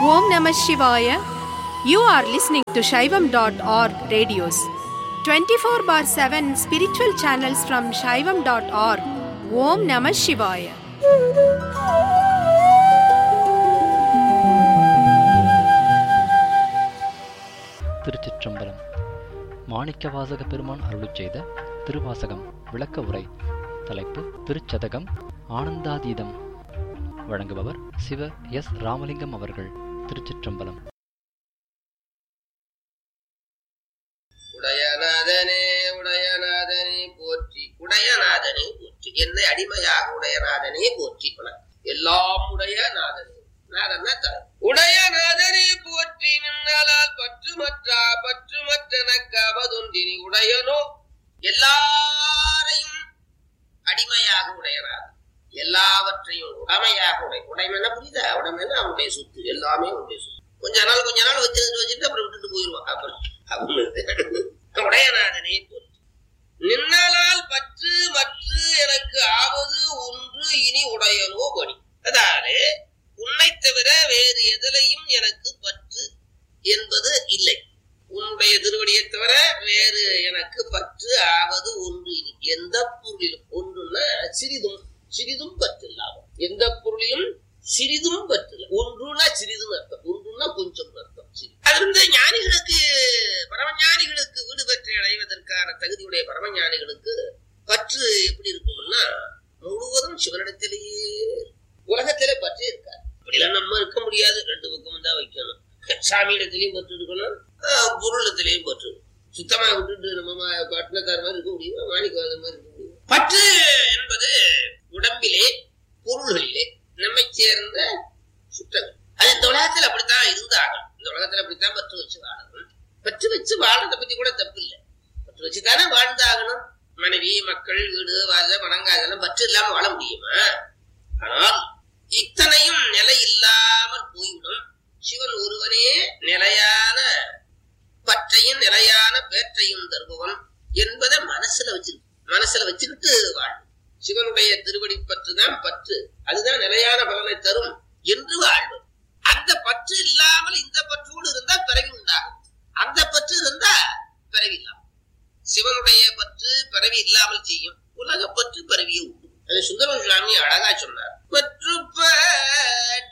Om Namah Shivaya. You are listening to Shaivam.org radios. 24 bar 7 spiritual channels from Shaivam.org. Om Namah Shivaya. திருச்சிற்றம்பலம் மாணிக்கவாசக பெருமான் அருளிச் செய்த திருவாசகம் விளக்க உரை தலைப்பு திருச்சதகம் ஆனந்தாதீதம் வழங்குபவர் சிவ எஸ் ராமலிங்கம் அவர்கள் திருச்சிற்றம்பலம் உடையநாதனே உடையநாதனே போற்றி உடையநாதனே போற்றி என்னை அடிமையாக உடையநாதனே போற்றி உனக்கு எல்லாம் உடைய நாதனே நாதன்னா தலை உடையநாதனே போற்றி நின்னாலால் பற்றுமற்றா பற்றுமற்றனக்காவதொன்றினி உடையனோ எல்லாரையும் அடிமையாக உடையநாதன் எல்லாவற்றையும் உடைமையாக உடை உடைமைன்னா புரியுதா உடைமைன்னா அவனுடைய சொத்து எல்லாமே அவனுடைய சொத்து கொஞ்ச நாள் கொஞ்ச நாள் வச்சிருந்து வச்சுட்டு அப்புறம் விட்டுட்டு போயிடுவான் அப்புறம் அவனு உடையநாதனே போற்றி நின்னலால் பற்று மற்று எனக்கு ஆவது ஒன்று இனி உடையனோ பணி அதாவது உன்னை தவிர வேறு எதிலையும் எனக்கு பற்று என்பது இல்லை உன்னுடைய திருவடியை தவிர வேறு எனக்கு பற்று ஆவது ஒன்று இனி எந்த பொருளிலும் ஒன்றுன்னா சிறிதும் சிறிதும் பற்று இல்லாமல் எந்த பொருளிலும் சிறிதும் பற்றில்லை ஒன்றுனா சிறிதுன்னு அர்த்தம் ஒன்றுனா கொஞ்சம் அர்த்தம் சிறிது. அது வந்து ஞானிகளுக்கு பரமஞானிகளுக்கு வீடு பெற்று அடைவதற்கான தகுதியுடைய பரமஞானிகளுக்கு பற்று எப்படி இருக்கும்னா முழுவதும் சிவனிடத்திலேயே உலகத்திலே பற்றே இருக்காது அப்படிலாம் நம்ம இருக்க முடியாது ரெண்டு பக்கமும் தான் வைக்கணும் சாமியிடத்திலையும் பற்று இருக்கணும் ஆஹ், பொருளிடத்திலையும் பற்று சுத்தமா விட்டுட்டு நம்ம மா- பட்டினத்தார் மாதிரி இருக்க முடியுமா மாணிக்கவாத மாதிரி இருக்க முடியுமா பற்று என்பது உடம்பிலே பொருள்களிலே நம்மை சேர்ந்த சுற்றங்கள் அது இந்த உலகத்துல அப்படித்தான் இருந்தாகணும் இந்த உலகத்துல அப்படித்தான் பற்று வச்சு வாழணும் பற்று வச்சு வாழறத பத்தி கூட தப்பு இல்லை பற்று வச்சு தானே வாழ்ந்தாகணும் மனைவி மக்கள் வீடு வாழ வணங்க அதெல்லாம் பற்று இல்லாம வாழ முடியுமா ஆனால் இத்தனையும் நிலை இல்லாமல் போய்விடும் சிவன் ஒருவனே நிலையான பற்றையும் நிலையான பேற்றையும் தருபவன் என்பதை மனசுல வச்சிருக்கு மனசுல வச்சுக்கிட்டு வாழும் சிவனுடைய திருவடி பற்று தான் பற்று அதுதான் நிலையான பலனை தரும் என்று வாழ்வது அந்த பற்று இல்லாமல் இந்த பற்றோடு இருந்தா பிறவி உண்டாகும் அந்த பற்று இருந்தா பிறவி இல்லாமல் சிவனுடைய பற்று பிறவி இல்லாமல் செய்யும் உலக பற்று பிறவியை உண்டு அது சுந்தர சுவாமி அழகா சொன்னார் பற்று